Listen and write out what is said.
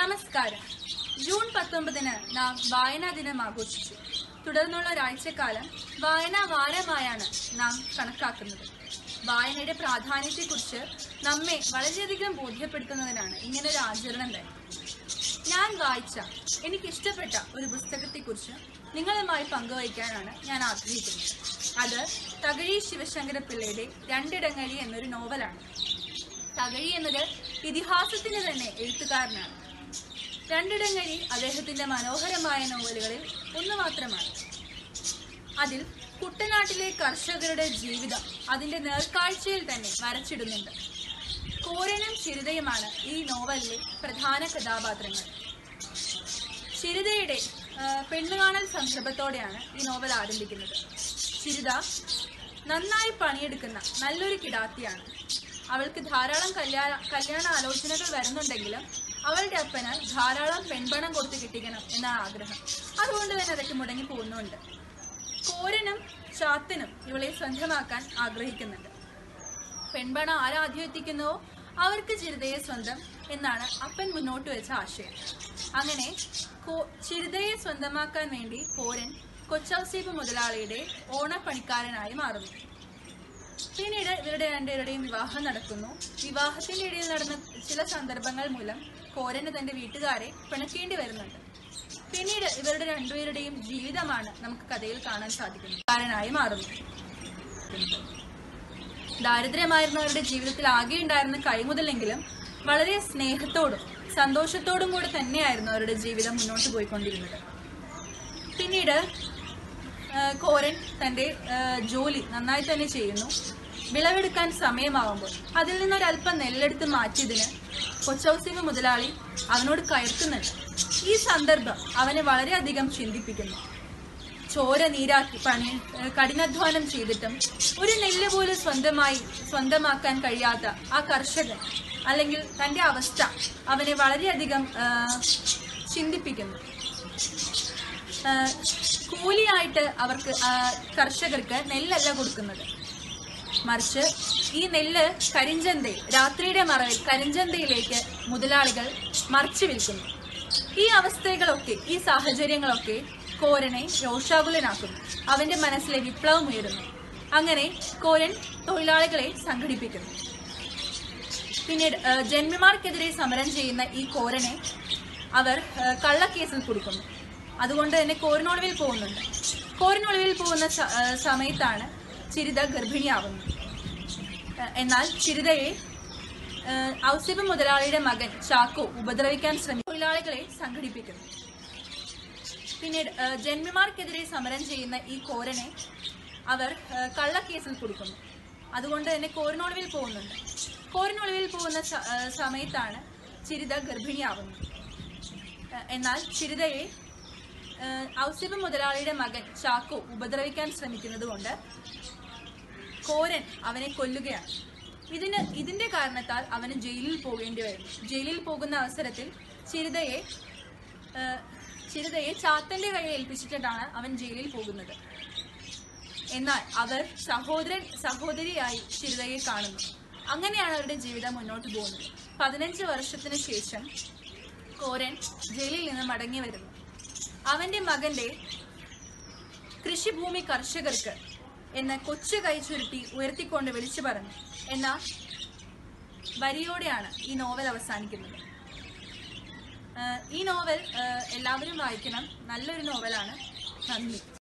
നമസ്കാരം ജൂൺ പത്തൊമ്പതിന് നാം വായനാ ദിനം ആഘോഷിച്ചു തുടർന്നുള്ള ഒരാഴ്ചക്കാലം വായനാ വാരമായാണ് നാം കണക്കാക്കുന്നത് വായനയുടെ പ്രാധാന്യത്തെക്കുറിച്ച് നമ്മെ വളരെയധികം ബോധ്യപ്പെടുത്തുന്നതിനാണ് ഇങ്ങനൊരു ആചരണം തന്നെ ഞാൻ വായിച്ച എനിക്ക് ഇഷ്ടപ്പെട്ട ഒരു പുസ്തകത്തെക്കുറിച്ച് നിങ്ങളുമായി പങ്കുവയ്ക്കാനാണ് ഞാൻ ആഗ്രഹിക്കുന്നത് അത് തകഴി ശിവശങ്കര പിള്ളയുടെ രണ്ടിടങ്ങഴി എന്നൊരു നോവലാണ് തകഴി എന്നത് ഇതിഹാസത്തിന് തന്നെ എഴുത്തുകാരനാണ് രണ്ടിടങ്ങഴി അദ്ദേഹത്തിന്റെ മനോഹരമായ നോവലുകളിൽ ഒന്ന് മാത്രമാണ് അതിൽ കുട്ടനാട്ടിലെ കർഷകരുടെ ജീവിതം അതിന്റെ നേർക്കാഴ്ചയിൽ തന്നെ വരച്ചിടുന്നുണ്ട് കോരനും ചിരിതയുമാണ് ഈ നോവലിലെ പ്രധാന കഥാപാത്രങ്ങൾ ചിരിതയുടെ ആ, പെണ്ണുകാണൽ സംരംഭത്തോടെയാണ് ഈ നോവൽ ആരംഭിക്കുന്നത് ചിരിത നന്നായി പണിയെടുക്കുന്ന നല്ലൊരു കിടാത്തിയാണ് അവൾക്ക് ധാരാളം കല്യാണ കല്യാണ ആലോചനകൾ വരുന്നുണ്ടെങ്കിലും അവളുടെ അപ്പന് ധാരാളം പെൺപണം കൊടുത്ത് കിട്ടിക്കണം എന്നാണ് ആഗ്രഹം അതുകൊണ്ട് തന്നെ അതൊക്കെ മുടങ്ങി പോകുന്നുണ്ട് കോരനും ചാത്തനും ഇവളെ സ്വന്തമാക്കാൻ ആഗ്രഹിക്കുന്നുണ്ട് പെൺപണം ആരാദ്യം എത്തിക്കുന്നുവോ അവർക്ക് ചിരിതയെ സ്വന്തം എന്നാണ് അപ്പൻ മുന്നോട്ട് വെച്ച ആശയം അങ്ങനെ കോ- ചിരിതയെ സ്വന്തമാക്കാൻ വേണ്ടി കോരൻ കൊച്ചൗസീബ് മുതലാളിയുടെ ഓണപ്പണിക്കാരനായി മാറുന്നു പിന്നീട് ഇവരുടെ രണ്ടുപേരുടെയും വിവാഹം നടക്കുന്നു വിവാഹത്തിന്റെ ഇടയിൽ നടന്ന ചില സന്ദർഭങ്ങൾ മൂലം കോരന് തന്റെ വീട്ടുകാരെ പിണക്കേണ്ടി വരുന്നുണ്ട് പിന്നീട് ഇവരുടെ രണ്ടുപേരുടെയും ജീവിതമാണ് നമുക്ക് കഥയിൽ കാണാൻ സാധിക്കുന്നത് കാരനായി മാറുന്നു ദാരിദ്ര്യമായിരുന്നു അവരുടെ ജീവിതത്തിൽ ആകെ ഉണ്ടായിരുന്ന കൈമുതലെങ്കിലും വളരെ സ്നേഹത്തോടും സന്തോഷത്തോടും കൂടെ തന്നെയായിരുന്നു അവരുടെ ജീവിതം മുന്നോട്ട് പോയിക്കൊണ്ടിരുന്നത് പിന്നീട് ആ, കോരൻ തന്റെ ആ, ജോലി നന്നായി തന്നെ ചെയ്യുന്നു വിളവെടുക്കാൻ സമയമാവുമ്പോൾ അതിൽ നിന്നൊരല്പം നെല്ലെടുത്ത് മാറ്റിയതിന് കൊച്ചൗസിമ മുതലാളി അവനോട് കയർക്കുന്നുണ്ട് ഈ സന്ദർഭം അവനെ വളരെയധികം ചിന്തിപ്പിക്കുന്നു ചോര നീരാക്കി പണി ഏഹ് കഠിനാധ്വാനം ചെയ്തിട്ടും ഒരു നെല്ല് പോലും സ്വന്തമായി സ്വന്തമാക്കാൻ കഴിയാത്ത ആ കർഷകൻ അല്ലെങ്കിൽ തന്റെ അവസ്ഥ അവനെ വളരെയധികം ആഹ്, ചിന്തിപ്പിക്കുന്നു ആഹ്, കൂലിയായിട്ട് അവർക്ക് ആഹ്, കർഷകർക്ക് നെല്ലല്ല കൊടുക്കുന്നത് മറിച്ച് ഈ നെല്ല് കരിഞ്ചന്തയിൽ രാത്രിയുടെ മറവിൽ കരിഞ്ചന്തയിലേക്ക് മുതലാളികൾ മറിച്ചു വിൽക്കുന്നു ഈ അവസ്ഥകളൊക്കെ ഈ സാഹചര്യങ്ങളൊക്കെ കോരനെ രോഷാകുലനാക്കുന്നു അവന്റെ മനസ്സിലെ വിപ്ലവം ഉയരുന്നു അങ്ങനെ കോരൻ തൊഴിലാളികളെ സംഘടിപ്പിക്കുന്നു പിന്നീട് ആ, ജന്മിമാർക്കെതിരെ സമരം ചെയ്യുന്ന ഈ കോരനെ അവർ ആ, കള്ളക്കേസിൽ കൊടുക്കുന്നു അതുകൊണ്ട് തന്നെ കോരനൊളിവിൽ പോകുന്നുണ്ട് കോരനൊളിവിൽ പോകുന്ന സ- ആ, സമയത്താണ് ചിരിത ഗർഭിണിയാവുന്നത് ആ, എന്നാൽ ചിരിതയെ ആ, ഔസിബ് മുതലാളിയുടെ മകൻ ചാക്കോ ഉപദ്രവിക്കാൻ ശ്രമിക്കും തൊഴിലാളികളെ സംഘടിപ്പിക്കുന്നു പിന്നീട് ആ, ജന്മിമാർക്കെതിരെ സമരം ചെയ്യുന്ന ഈ കോരനെ അവർ ആ, കള്ളക്കേസിൽ കൊടുക്കുന്നു അതുകൊണ്ട് തന്നെ കോരനൊളിവിൽ പോകുന്നുണ്ട് കോരനൊളിവിൽ പോകുന്ന സ- ആ, സമയത്താണ് ചിരിത ഗർഭിണിയാവുന്നത് ആ, എന്നാൽ ചിരിതയെ ആ, ഔസിബ് മുതലാളിയുടെ മകൻ ചാക്കോ ഉപദ്രവിക്കാൻ ശ്രമിക്കുന്നത് കൊണ്ട് കോരൻ അവനെ കൊല്ലുകയാണ് ഇതിന് ഇതിന്റെ കാരണത്താൽ അവന് ജയിലിൽ പോകേണ്ടി വരുന്നു ജയിലിൽ പോകുന്ന അവസരത്തിൽ ചിരിതയെ ആ, ചിരിതയെ ചാത്തന്റെ കയ്യിൽ ഏൽപ്പിച്ചിട്ടാണ് അവൻ ജയിലിൽ പോകുന്നത് എന്നാൽ അവർ സഹോദരൻ സഹോദരിയായി ചിരിതയെ കാണുന്നു അങ്ങനെയാണ് അവരുടെ ജീവിതം മുന്നോട്ട് പോകുന്നത് പതിനഞ്ച് വർഷത്തിന് ശേഷം കോരൻ ജയിലിൽ നിന്ന് മടങ്ങി വരുന്നു അവന്റെ മകന്റെ കൃഷിഭൂമി കർഷകർക്ക് എന്ന കൊച്ചു കൈ ചുരുട്ടി ഉയർത്തിക്കൊണ്ട് വിളിച്ചു പറഞ്ഞു എന്ന വരിയോടെയാണ് ഈ നോവൽ അവസാനിക്കുന്നത് ആഹ് ഈ നോവൽ ആഹ് എല്ലാവരും വായിക്കണം നല്ലൊരു നോവലാണ് നന്ദി